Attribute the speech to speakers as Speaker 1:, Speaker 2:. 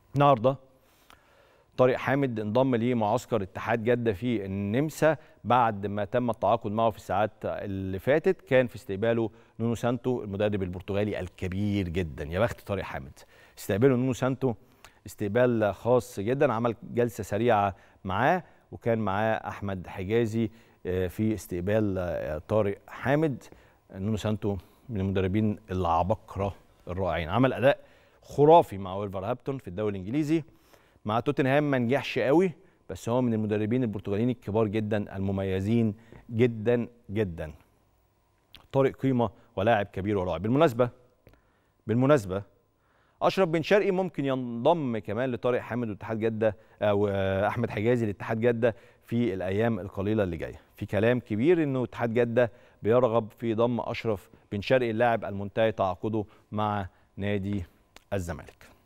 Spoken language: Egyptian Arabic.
Speaker 1: النهارده طارق حامد انضم لمعسكر اتحاد جده في النمسا بعد ما تم التعاقد معه في الساعات اللي فاتت كان في استقباله نونو سانتو المدرب البرتغالي الكبير جدا يا بخت طارق حامد استقباله نونو سانتو استقبال خاص جدا عمل جلسه سريعه معاه وكان معاه احمد حجازي في استقبال طارق حامد نونو سانتو من المدربين العباقره الرائعين عمل اداء خرافي مع ويلفرهامبتون في الدوري الانجليزي مع توتنهام ما نجحش قوي بس هو من المدربين البرتغاليين الكبار جدا المميزين جدا جدا طارق قيمه ولاعب كبير ورائع بالمناسبه بالمناسبه اشرف بن شرقي ممكن ينضم كمان لطارق حامد واتحاد جده او احمد حجازي لاتحاد جده في الايام القليله اللي جايه في كلام كبير انه اتحاد جده بيرغب في ضم اشرف بن شرقي اللاعب المنتهي تعاقده مع نادي الزمالك